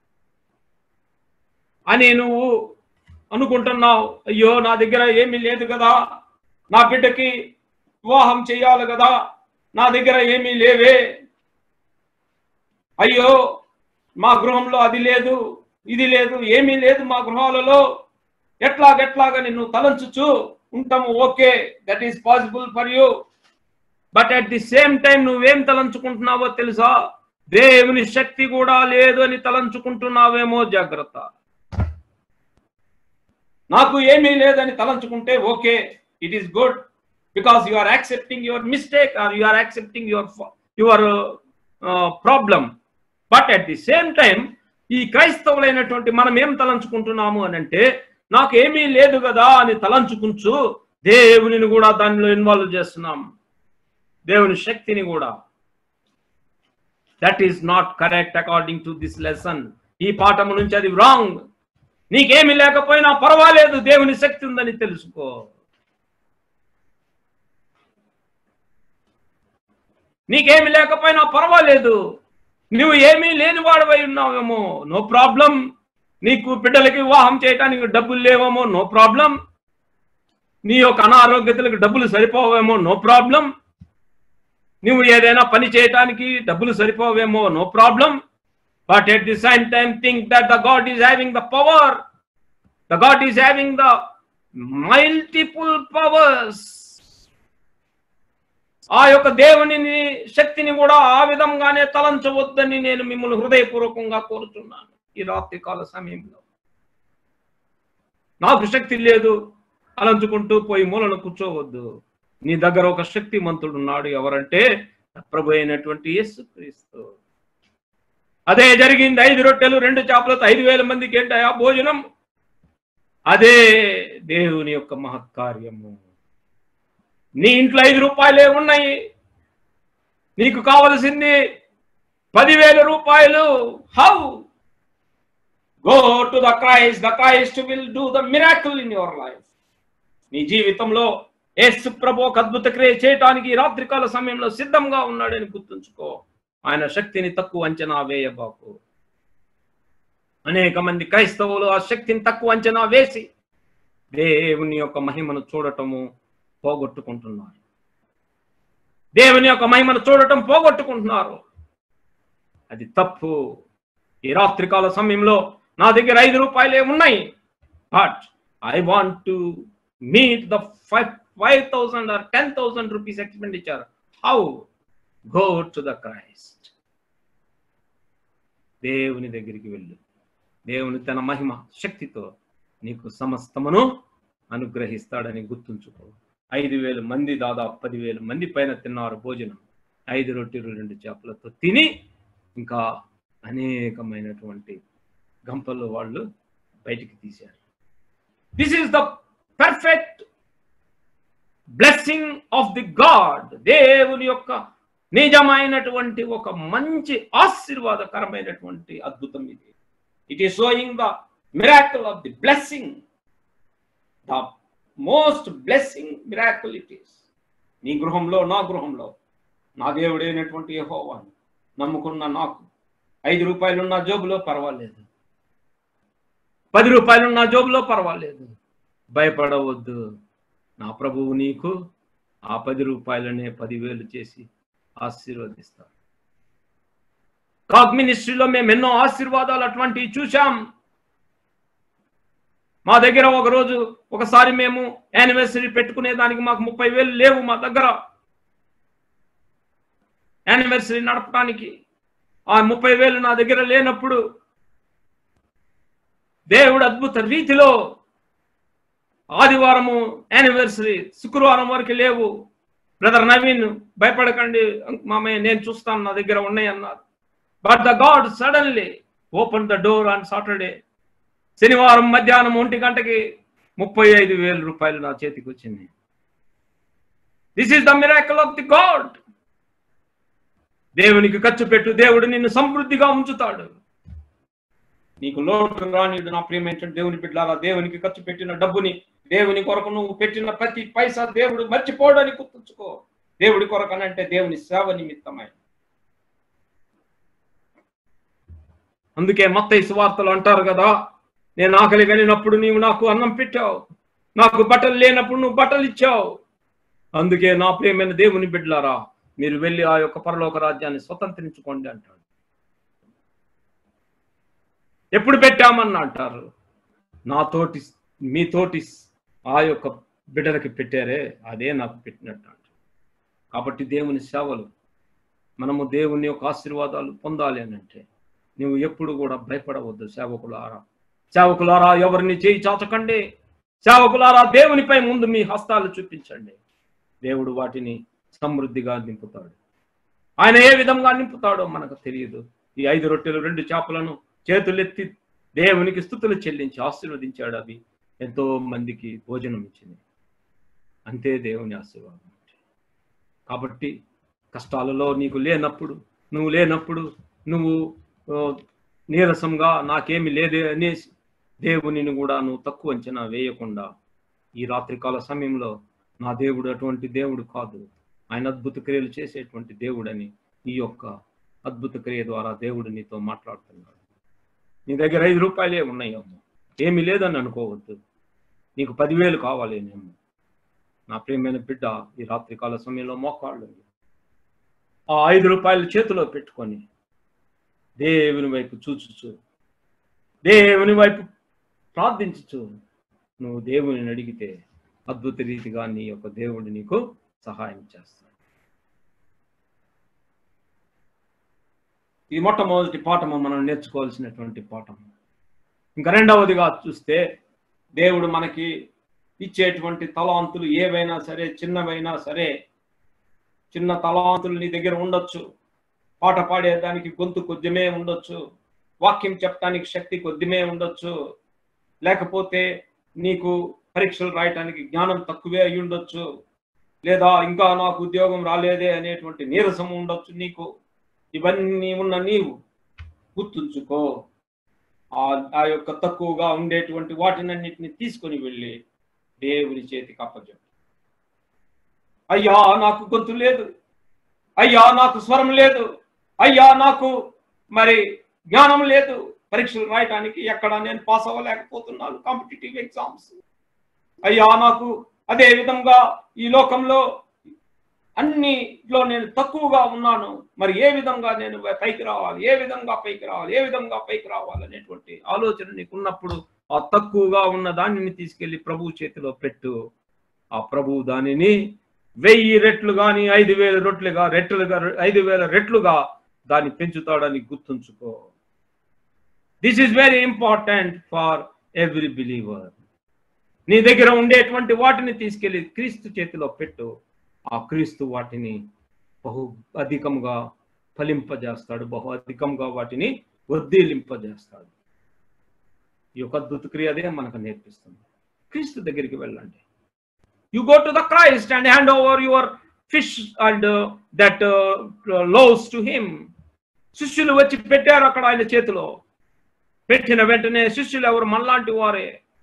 అని నువ్వు అనుకుంటున్నావు అయ్యో నా దగ్గర ఏమీ లేదు కదా నా బిడ్డకి వివాహం చేయాలి కదా నా దగ్గర ఏమీ లేవే అయ్యో మా గృహంలో అది లేదు ఇది లేదు ఏమీ లేదు మా గృహాలలో ఎట్లాగెట్లాగా నిన్ను తలంచుచు ఉంటాము okay that is possible for you but at the same time నువ్వేం తలంచుకుంటున్నావో తెలుసా దేవుని శక్తి కూడా లేదు అని తలంచుకుంటున్నావేమో జాగ్రత్త నాకు ఏమీ లేదని తలంచుకుంటే okay it is good because you are accepting your mistake or you are accepting your your problem but at the same time ఈ క్రైస్తవులైనటువంటి మనం ఏం తలంచుకుంటున్నాము అని అంటే నాకు ఏమీ లేదు కదా అని తలంచుకుంటూ దేవునిని కూడా దానిలో ఇన్వాల్వ్ చేస్తున్నాం దేవుని శక్తిని కూడా that is not correct according to this lesson ఈ పాఠము నుంచి అది రాంగ్ నీకేమి లేకపోయినా పర్వాలేదు దేవుని శక్తి ఉందని తెలుసుకో నీకేమి లేకపోయినా పర్వాలేదు నువ్వు ఏమీ లేని వాడవై ఉన్నావేమో నో ప్రాబ్లం నీకు బిడ్డలకి వివాహం చేయడానికి డబ్బులు లేవేమో నో ప్రాబ్లం నీ యొక్క అనారోగ్యతలకు డబ్బులు సరిపోవేమో నో ప్రాబ్లం నువ్వు ఏదైనా పని చేయడానికి డబ్బులు సరిపోవేమో no problem but at the same time think that the God is having the power the God is having the multiple powers ఆ యొక్క దేవునిని శక్తిని కూడా ఆ విధంగానే తలంచవద్దని నేను మిమ్మల్ని హృదయపూర్వకంగా కోరుతున్నాను ఈ రాత్రి కాల సమయంలో నాకు శక్తి లేదు అలంచుకుంటూ పోయి మూలను కూర్చోవద్దు నీ దగ్గర ఒక శక్తిమంతుడు ఉన్నాడు ఎవరంటే ప్రభు అయినటువంటి యేసు క్రీస్తు అదే జరిగింది ఐదు రొట్టెలు రెండు చేపలతో ఐదు వేల మందికి ఏంటయా భోజనం అదే దేవుని యొక్క మహత్కార్యము నీ ఇంట్లో ఐదు రూపాయలే ఉన్నాయి నీకు కావలసింది పదివేల రూపాయలు how go to the Christ the Christ will do the miracle in your life నీ జీవితంలో యేసు ప్రభు ఒక అద్భుత క్రియ చేయటానికి ఈ రాత్రికాల సమయంలో సిద్ధంగా ఉన్నాడని గుర్తుంచుకో ఆయన శక్తిని తక్కువ అంచనా వేయబాకు అనేక మంది క్రైస్తవులు ఆ శక్తిని తక్కువ అంచనా వేసి దేవుని యొక్క మహిమను చూడటము పోగొట్టుకుంటున్నారు దేవుని యొక్క మహిమను చూడటం పోగొట్టుకుంటున్నారు అది తప్పు ఈ రాత్రికాల సమయంలో నా దగ్గర ఐదు రూపాయలే ఉన్నాయి but I want to meet the five five thousand or ten thousand rupees expenditure how go to the Christ దేవుని దగ్గరికి వెళ్ళు దేవుని తన మహిమ శక్తితో నీకు సమస్తమును అనుగ్రహిస్తాడని గుర్తుంచుకో ఐదు వేల మంది దాదాపు పదివేల మంది పైన తిన్నారు భోజనం ఐదు రొట్టెలు రెండు చేపలతో తిని ఇంకా అనేకమైనటువంటి గంపలు వాళ్ళు బయటికి తీశారు this is the perfect blessing of the God దేవుని యొక్క నిజమైనటువంటి ఒక మంచి ఆశీర్వాదకరమైనటువంటి అద్భుతం ఇది it is showing the miracle of the blessing the most blessing miracle it is నీ గృహంలో నా గృహంలో నా దేవుడైనటువంటి యెహోవాను నమ్ముకున్న నాకు ఐదు రూపాయలు నా జోబులో పర్వాలేదు పది రూపాయలు నా జోబులో పర్వాలేదు భయపడవద్దు నా ప్రభువు నీకు ఆ పది రూపాయలనే పదివేలు చేసి ఆశీర్వదిస్తాడు కాగ్ మినిస్ట్రీలో మేము ఎన్నో ఆశీర్వాదాలు అటువంటివి చూశాం మా దగ్గర ఒక రోజు ఒకసారి మేము యానివర్సరీ పెట్టుకునే దానికి మాకు ముప్పై వేలు లేవు మా దగ్గర యానివర్సరీ నడపడానికి ఆ ముప్పై వేలు నా దగ్గర లేనప్పుడు దేవుడు అద్భుత రీతిలో ఆదివారము యానివర్సరీ శుక్రవారం వరకు లేవు బ్రదర్ నవీన్ భయపడకండి మామయ్య నేను చూస్తాను నా దగ్గర ఉన్నాయి అన్నారు but the God suddenly open the door on Saturday శనివారం మధ్యాహ్నం ఒంటి గంటకి ముప్పై ఐదు వేల రూపాయలు నా చేతికి వచ్చింది this is the miracle of the God దేవునికి ఖర్చు పెట్టు దేవుడు నిన్ను సమృద్ధిగా ఉంచుతాడు నీకు లోటు రానిడు నా ప్రియమైన దేవుని బిడ్డారా దేవునికి ఖర్చు పెట్టిన డబ్బుని దేవుని కొరకు నువ్వు పెట్టిన ప్రతి పైసా దేవుడు మర్చిపోవడానికి గుర్తుంచుకో దేవుడి కొరకు అనంటే దేవుని సేవ నిమిత్తమై అందుకే మత్తయి సువార్తలు అంటారు కదా నేను ఆకలి కలిగినప్పుడు నీవు నాకు అన్నం పెట్టావు నాకు బట్టలు లేనప్పుడు నువ్వు బట్టలు ఇచ్చావు అందుకే నా ప్రియమైన దేవుని బిడ్డలారా మీరు వెళ్ళి ఆ యొక్క పరలోక రాజ్యాన్ని స్వతంత్రించుకోండి అంటాడు ఎప్పుడు పెట్టామని అంటారు నా తోటి మీ తోటి ఆ యొక్క బిడ్డలకి పెట్టారే అదే నాకు పెట్టినట్టు అంటారు కాబట్టి దేవుని సేవలు మనము దేవుని యొక్క ఆశీర్వాదాలు పొందాలి అని అంటే నువ్వు ఎప్పుడు కూడా భయపడవద్దు సేవకులారా సేవకులారా ఎవరిని చేయి చాచకండి సేవకులారా దేవునిపై ముందు మీ హస్తాలు చూపించండి దేవుడు వాటిని సమృద్ధిగా నింపుతాడు ఆయన ఏ విధంగా నింపుతాడో మనకు తెలియదు ఈ ఐదు రొట్టెలు రెండు చేపలను చేతులెత్తి దేవునికి స్థుతులు చెల్లించి ఆశీర్వదించాడు అవి ఎంతో మందికి భోజనం ఇచ్చింది అంతే దేవుని ఆశీర్వాదం కాబట్టి కష్టాలలో నీకు లేనప్పుడు నువ్వు లేనప్పుడు నువ్వు ఆ, నీరసంగా నాకేమి లేదే అనేసి దేవునిని కూడా నువ్వు తక్కువ అంచనా వేయకుండా ఈ రాత్రికాల సమయంలో నా దేవుడు అటువంటి దేవుడు కాదు ఆయన అద్భుత క్రియలు చేసేటువంటి దేవుడని ఈ యొక్క అద్భుత క్రియ ద్వారా దేవుడు నీతో మాట్లాడుతున్నాడు నీ దగ్గర ఐదు రూపాయలే ఉన్నాయేమో ఏమీ లేదని అనుకోవద్దు నీకు పదివేలు కావాలేనేమో నా ప్రియమైన బిడ్డ ఈ రాత్రికాల సమయంలో మోకాళ్ళు ఆ ఐదు రూపాయలు చేతిలో పెట్టుకొని దేవుని వైపు చూచుచు దేవుని వైపు ప్రార్థించుచు నువ్వు దేవుని అడిగితే అద్భుత రీతిగా నీ యొక్క దేవుడు నీకు సహాయం చేస్తాడు ఈ మొట్టమొదటి పాఠము మనం నేర్చుకోవాల్సినటువంటి పాఠము ఇంకా రెండవదిగా చూస్తే దేవుడు మనకి ఇచ్చేటువంటి తలాంతులు ఏవైనా సరే చిన్నవైనా సరే చిన్న తలాంతులు నీ దగ్గర ఉండొచ్చు పాట పాడేదానికి గొంతు కొద్దిమే ఉండొచ్చు వాక్యం చెప్పడానికి శక్తి కొద్దిమే ఉండొచ్చు లేకపోతే నీకు పరీక్షలు రాయటానికి జ్ఞానం తక్కువే అయి ఉండొచ్చు లేదా ఇంకా నాకు ఉద్యోగం రాలేదే అనేటువంటి నీరసం ఉండొచ్చు నీకు ఇవన్నీ ఉన్న నీవు గుర్తుంచుకో ఆ ఆ యొక్క తక్కువగా ఉండేటువంటి వాటినన్నిటిని తీసుకొని వెళ్ళి దేవుని చేతికి అప్పచెప్పు అయ్యా నాకు గొంతు లేదు అయ్యా నాకు స్వరం లేదు అయ్యా నాకు మరి జ్ఞానం లేదు పరీక్షలు రాయటానికి ఎక్కడ నేను పాస్ అవ్వలేకపోతున్నాను కాంపిటేటివ్ ఎగ్జామ్స్ అయ్యా నాకు అదే విధంగా ఈ లోకంలో అన్నిలో నేను తక్కువగా ఉన్నాను మరి ఏ విధంగా నేను పైకి రావాలి ఏ విధంగా పైకి రావాలి ఏ విధంగా పైకి రావాలి అనేటువంటి ఆలోచన నీకు ఉన్నప్పుడు ఆ తక్కువగా ఉన్న దానిని తీసుకెళ్లి ప్రభు చేతిలో పెట్టు ఆ ప్రభు దానిని వెయ్యి రెట్లు కానీ ఐదు వేల రొట్లుగా రెట్లుగా ఐదు వేల రెట్లుగా దాన్ని పెంచుతాడని గుర్తుంచుకో this is very important for every believer నీ దగ్గర ఉండేటువంటి వాటిని తీసుకెళ్లి క్రీస్తు చేతిలో పెట్టు ఆ క్రీస్తు వాటిని బహు అధికంగా ఫలింపజేస్తాడు బహు అధికంగా వాటిని వర్ధీలింపజేస్తాడు ఈ యొక్క అద్భుత క్రియ అదే మనకు నేర్పిస్తుంది క్రీస్తు దగ్గరికి వెళ్ళండి you go to the Christ and hand over your fish and that loaves to him శిష్యులు వచ్చి పెట్టారు అక్కడ ఆయన చేతిలో పెట్టిన వెంటనే శిష్యులు ఎవరు మనలాంటి వారే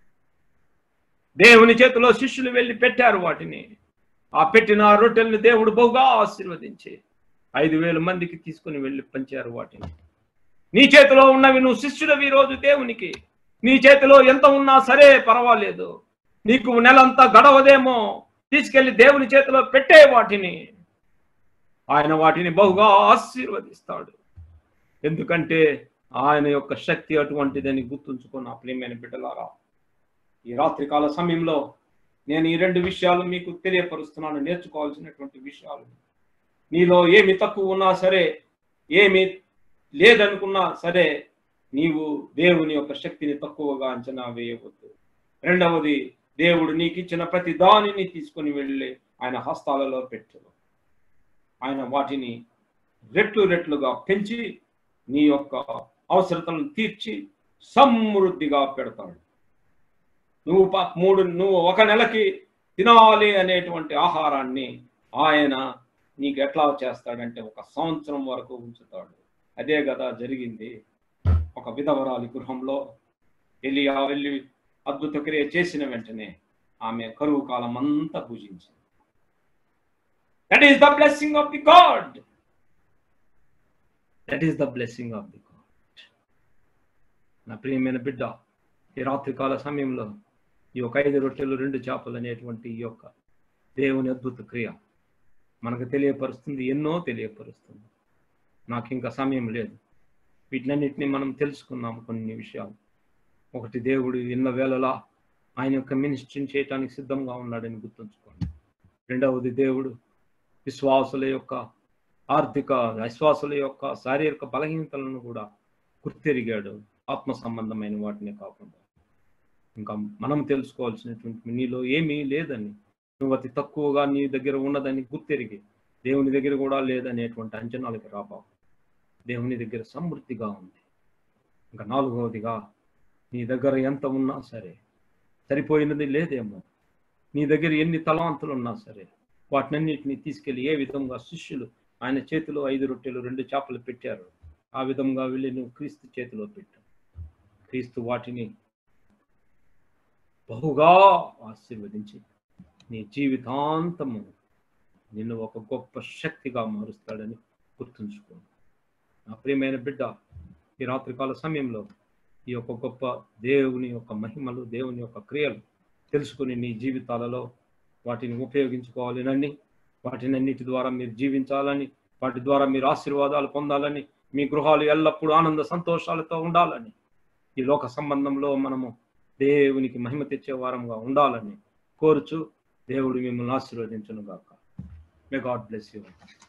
దేవుని చేతిలో శిష్యులు వెళ్ళి పెట్టారు వాటిని ఆ పెట్టిన ఆ రొట్టెల్ని దేవుడు బహుగా ఆశీర్వదించి ఐదు వేల మందికి తీసుకుని వెళ్ళి పంచారు వాటిని నీ చేతిలో ఉన్నవి నువ్వు శిష్యుడవి ఈ రోజు దేవునికి నీ చేతిలో ఎంత ఉన్నా సరే పర్వాలేదు నీకు నెలంతా గడవదేమో తీసుకెళ్లి దేవుని చేతిలో పెట్టే వాటిని ఆయన వాటిని బహుగా ఆశీర్వదిస్తాడు ఎందుకంటే ఆయన యొక్క శక్తి అటువంటిదని గుర్తుంచుకున్న ప్రియమైన బిడ్డలారా ఈ రాత్రికాల సమయంలో నేను ఈ రెండు విషయాలు మీకు తెలియపరుస్తున్నాను నేర్చుకోవాల్సినటువంటి విషయాలు నీలో ఏమి తక్కువ ఉన్నా సరే ఏమి లేదనుకున్నా సరే నీవు దేవుని యొక్క శక్తిని తక్కువగా అంచనా వేయవద్దు రెండవది దేవుడు నీకు ఇచ్చిన ప్రతి దానిని తీసుకొని వెళ్ళి ఆయన హస్తాలలో పెట్టు ఆయన వాటిని రెట్లు రెట్లుగా పెంచి నీ యొక్క అవసరతలను తీర్చి సమృద్ధిగా పెడతాడు నువ్వు ప- మూడు నువ్వు ఒక నెలకి తినాలి అనేటువంటి ఆహారాన్ని ఆయన నీకు ఎట్లా చేస్తాడంటే ఒక సంవత్సరం వరకు ఉంచుతాడు అదే కదా జరిగింది ఒక విధవరాలి గృహంలో ఎలియా వెళ్ళి అద్భుత క్రియ చేసిన వెంటనే ఆమె కరువు కాలం అంతా పూజించింది that is the blessing of the God that is the blessing of the God నా ప్రియమైన బిడ్డ ఈ రాత్రికాల సమయంలో ఈ యొక్క ఐదు రొట్టెలు రెండు చేపలు అనేటువంటి ఈ యొక్క దేవుని అద్భుత క్రియ మనకు తెలియపరుస్తుంది ఎన్నో తెలియపరుస్తుంది నాకు ఇంకా సమయం లేదు వీటినన్నిటిని మనం తెలుసుకున్నాం కొన్ని విషయాలు ఒకటి దేవుడు ఎన్న వేళలా ఆయన యొక్క మినిస్ట్రీని చేయటానికి సిద్ధంగా ఉన్నాడని గుర్తుంచుకోండి రెండవది దేవుడు విశ్వాసుల యొక్క ఆర్థిక విశ్వాసుల యొక్క శారీరక బలహీనతలను కూడా గుర్తెరిగాడు ఆత్మ సంబంధమైన వాటిని కాకుండా ఇంకా మనం తెలుసుకోవాల్సినటువంటి నీలో ఏమీ లేదని నువ్వు అతి తక్కువగా నీ దగ్గర ఉన్నదని గుర్తెరిగి దేవుని దగ్గర కూడా లేదనేటువంటి అంచనాలకు రాబావు దేవుని దగ్గర సమృద్ధిగా ఉంది ఇంకా నాలుగవదిగా నీ దగ్గర ఎంత ఉన్నా సరే సరిపోయినది లేదేమో నీ దగ్గర ఎన్ని తలాంతులు ఉన్నా సరే వాటినన్నిటిని తీసుకెళ్లి ఏ విధంగా శిష్యులు ఆయన చేతిలో ఐదు రొట్టెలు రెండు చేపలు పెట్టారు ఆ విధంగా వెళ్ళి నువ్వు క్రీస్తు చేతిలో పెట్టు క్రీస్తు వాటిని బహుగా ఆశీర్వదించి నీ జీవితాంతము నిన్ను ఒక గొప్ప శక్తిగా మారుస్తాడని గుర్తుంచుకో నా ప్రియమైన బిడ్డ ఈ రాత్రికాల సమయంలో ఈ యొక్క గొప్ప దేవుని యొక్క మహిమలు దేవుని యొక్క క్రియలు తెలుసుకుని నీ జీవితాలలో వాటిని ఉపయోగించుకోవాలని వాటినన్నిటి ద్వారా మీరు జీవించాలని వాటి ద్వారా మీరు ఆశీర్వాదాలు పొందాలని మీ గృహాలు ఎల్లప్పుడూ ఆనంద సంతోషాలతో ఉండాలని ఈ లోక సంబంధంలో మనము దేవునికి మహిమ తెచ్చే వారంగా ఉండాలని కోరుచు దేవుడు మిమ్మల్ని ఆశీర్వదించును గాక మే గాడ్ బ్లెస్ యూ